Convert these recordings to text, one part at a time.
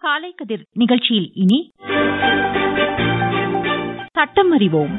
காலை கதிர் நிகழ்ச்சியில் இனி சட்டம் அறிவோம்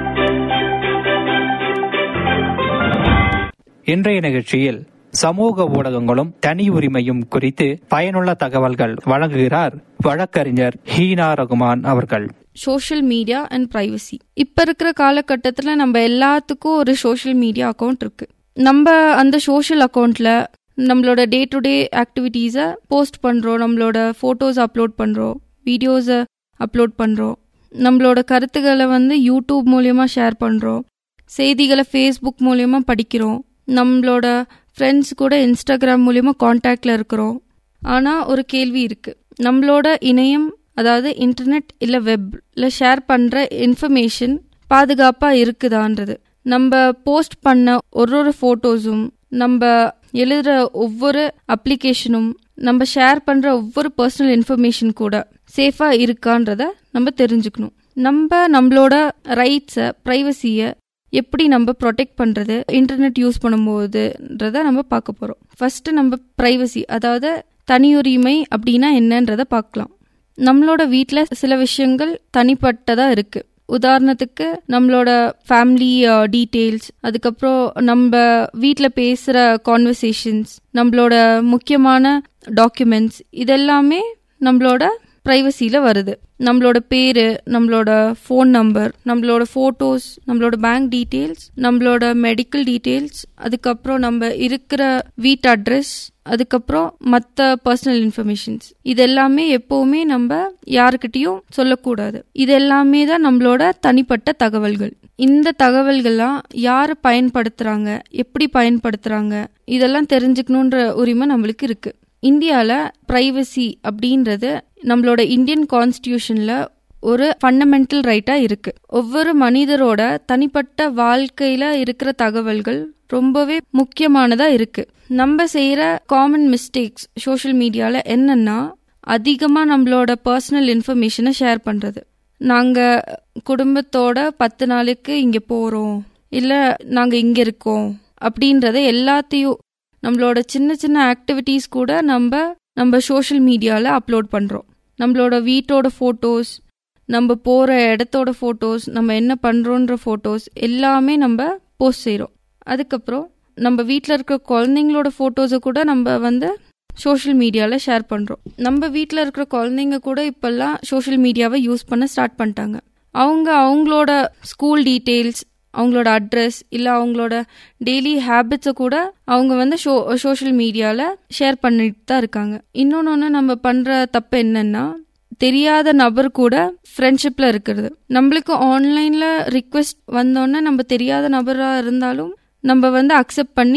இன்றைய நிகழ்ச்சியில் சமூக ஊடகங்களும் தனி உரிமையும் குறித்து பயனுள்ள தகவல்கள் வழங்குகிறார் வழக்கறிஞர் ஹீனா ரகுமான் அவர்கள் சோஷியல் மீடியா அண்ட் ப்ரைவசி இப்போ இருக்கிற காலகட்டத்தில் நம்ம எல்லாத்துக்கும் ஒரு சோஷியல் மீடியா அக்கௌண்ட் இருக்கு நம்ம அந்த சோஷியல் அக்கௌண்ட்ல நம்மளோட டே டு டே ஆக்டிவிட்டீஸை போஸ்ட் பண்ணுறோம் நம்மளோட ஃபோட்டோஸ் அப்லோட் பண்ணுறோம் வீடியோஸை அப்லோட் பண்ணுறோம் நம்மளோட கருத்துக்களை வந்து யூடியூப் மூலியமாக ஷேர் பண்ணுறோம் செய்திகளை ஃபேஸ்புக் மூலியமாக படிக்கிறோம் நம்மளோட ஃப்ரெண்ட்ஸ் கூட இன்ஸ்டாகிராம் மூலியமாக காண்டாக்டில் இருக்கிறோம் ஆனால் ஒரு கேள்வி இருக்குது நம்மளோட இணையம் அதாவது இன்டர்நெட் இல்லை வெப்ல ஷேர் பண்ணுற இன்ஃபர்மேஷன் பாதுகாப்பாக இருக்குதான்றது நம்ம போஸ்ட் பண்ண ஒரு ஒரு ஃபோட்டோஸும் நம்ம எழுதுகிற ஒவ்வொரு அப்ளிகேஷனும் நம்ம ஷேர் பண்ணுற ஒவ்வொரு பர்சனல் இன்ஃபர்மேஷன் கூட சேஃபாக இருக்கான்றத நம்ம தெரிஞ்சுக்கணும் நம்ம நம்மளோட ரைட்ஸை ப்ரைவசியை எப்படி நம்ம ப்ரொடெக்ட் பண்ணுறது இன்டர்நெட் யூஸ் பண்ணும்போதுன்றத நம்ம பார்க்க போகிறோம் ஃபர்ஸ்ட் நம்ம ப்ரைவசி அதாவது தனியுரிமை அப்படின்னா என்னன்றதை பார்க்கலாம் நம்மளோட வீட்டில் சில விஷயங்கள் தனிப்பட்டதாக இருக்குது உதாரணத்துக்கு நம்மளோட ஃபேமிலி டீட்டெயில்ஸ் அதுக்கப்புறம் நம்ம வீட்டில் பேசுகிற கான்வர்சேஷன்ஸ் நம்மளோட முக்கியமான டாக்குமெண்ட்ஸ் இதெல்லாமே நம்மளோட ப்ரைவசியில் வருது நம்மளோட பேர் நம்மளோட ஃபோன் நம்பர் நம்மளோட ஃபோட்டோஸ் நம்மளோட பேங்க் டீட்டெயில்ஸ் நம்மளோட மெடிக்கல் டீட்டெயில்ஸ் அதுக்கப்புறம் நம்ம இருக்கிற வீட்டு அட்ரஸ் அதுக்கப்புறம் மற்ற பர்சனல் இன்ஃபர்மேஷன்ஸ் இது எல்லாமே எப்பவுமே நம்ம யாருக்கிட்டையும் சொல்லக்கூடாது இது எல்லாமே தான் நம்மளோட தனிப்பட்ட தகவல்கள் இந்த தகவல்கள்லாம் யார் பயன்படுத்துறாங்க எப்படி பயன்படுத்துறாங்க இதெல்லாம் தெரிஞ்சுக்கணுன்ற உரிமை நம்மளுக்கு இருக்கு இந்தியாவில் ப்ரைவசி அப்படின்றது நம்மளோட இந்தியன் கான்ஸ்டியூஷன்ல ஒரு ஃபண்டமெண்டல் ரைட்டா இருக்கு ஒவ்வொரு மனிதரோட தனிப்பட்ட வாழ்க்கையில இருக்கிற தகவல்கள் ரொம்பவே முக்கியமானதா இருக்கு நம்ம செய்யற காமன் மிஸ்டேக்ஸ் சோஷியல் மீடியால என்னன்னா அதிகமா நம்மளோட பர்சனல் இன்ஃபர்மேஷனை ஷேர் பண்றது நாங்க குடும்பத்தோட பத்து நாளுக்கு இங்க போறோம் இல்ல நாங்க இங்க இருக்கோம் அப்படின்றத எல்லாத்தையும் நம்மளோட சின்ன சின்ன ஆக்டிவிட்டீஸ் கூட நம்ம நம்ம சோஷியல் மீடியாவில் அப்லோட் பண்ணுறோம் நம்மளோட வீட்டோட ஃபோட்டோஸ் நம்ம போகிற இடத்தோட ஃபோட்டோஸ் நம்ம என்ன பண்ணுறோன்ற ஃபோட்டோஸ் எல்லாமே நம்ம போஸ்ட் செய்கிறோம் அதுக்கப்புறம் நம்ம வீட்டில் இருக்கிற குழந்தைங்களோட ஃபோட்டோஸை கூட நம்ம வந்து சோஷியல் மீடியாவில் ஷேர் பண்ணுறோம் நம்ம வீட்டில் இருக்கிற குழந்தைங்க கூட இப்போல்லாம் சோஷியல் மீடியாவை யூஸ் பண்ண ஸ்டார்ட் பண்ணிட்டாங்க அவங்க அவங்களோட ஸ்கூல் டீட்டெயில்ஸ் அவங்களோட அட்ரஸ் இல்லை அவங்களோட டெய்லி ஹேபிட்ஸை கூட அவங்க வந்து ஷோ சோஷியல் மீடியாவில் ஷேர் பண்ணிட்டு தான் இருக்காங்க இன்னொன்று நம்ம பண்ணுற தப்பு என்னன்னா தெரியாத நபர் கூட ஃப்ரெண்ட்ஷிப்பில் இருக்கிறது நம்மளுக்கு ஆன்லைனில் ரிக்வெஸ்ட் வந்தோன்னே நம்ம தெரியாத நபராக இருந்தாலும் நம்ம வந்து அக்செப்ட் பண்ணி